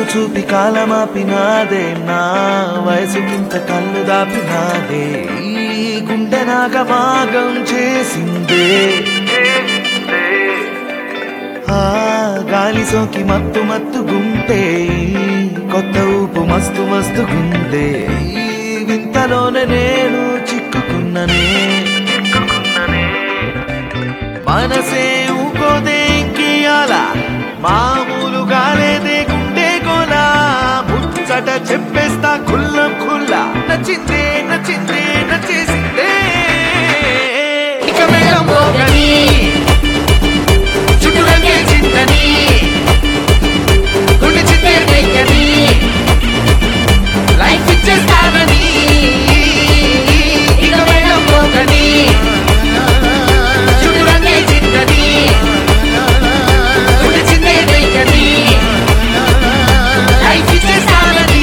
చూపి కాలమాపినాదే నా వయసుకింత కళ్ళు దాపినాదే ఈ గుండె నాగమాగం చేసిందే ఆ గాలి సోకి మత్తు మత్తు గుంటే కొత్త ఊపు మస్తు మస్తు గుందే ఈ వింతలోనే నేను చిక్కుకున్ననే మనసే ఊకోదే ఇంకియాల మామూలుగా లేదే గుండె గోలా ముచ్చట చెప్పేస్తా కుల్లం కుల్లా నచ్చిందే నచ్చిందే నచ్చేసిందే ఇక మేళం మోగని చుట్టూరంగే చింతని గుండె చింతే వెయ్యని లైఫ్ ఇచ్చేస్తానని ఇక మేళం మోగని చుట్టూరంగే చింతని గుండె చింతే వెయ్యని లైఫ్ ఇచ్చేస్తానని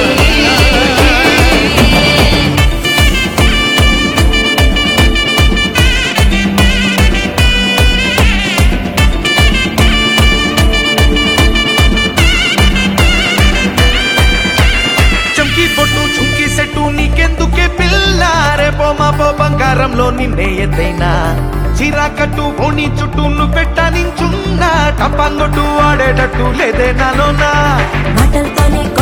చంకి పొట్టు చుంకి సెట్టు నీకెందుకే పిల్ల రేపో మాపో బంగారంలో నిన్నే ఎత్తైనా చిరాకట్టు ఓని చుట్టూ నువ్వు పెట్టనించున్నా టప్పంగొట్టు ఆడేటట్టు లేదే నాలోనా మాటలతోనే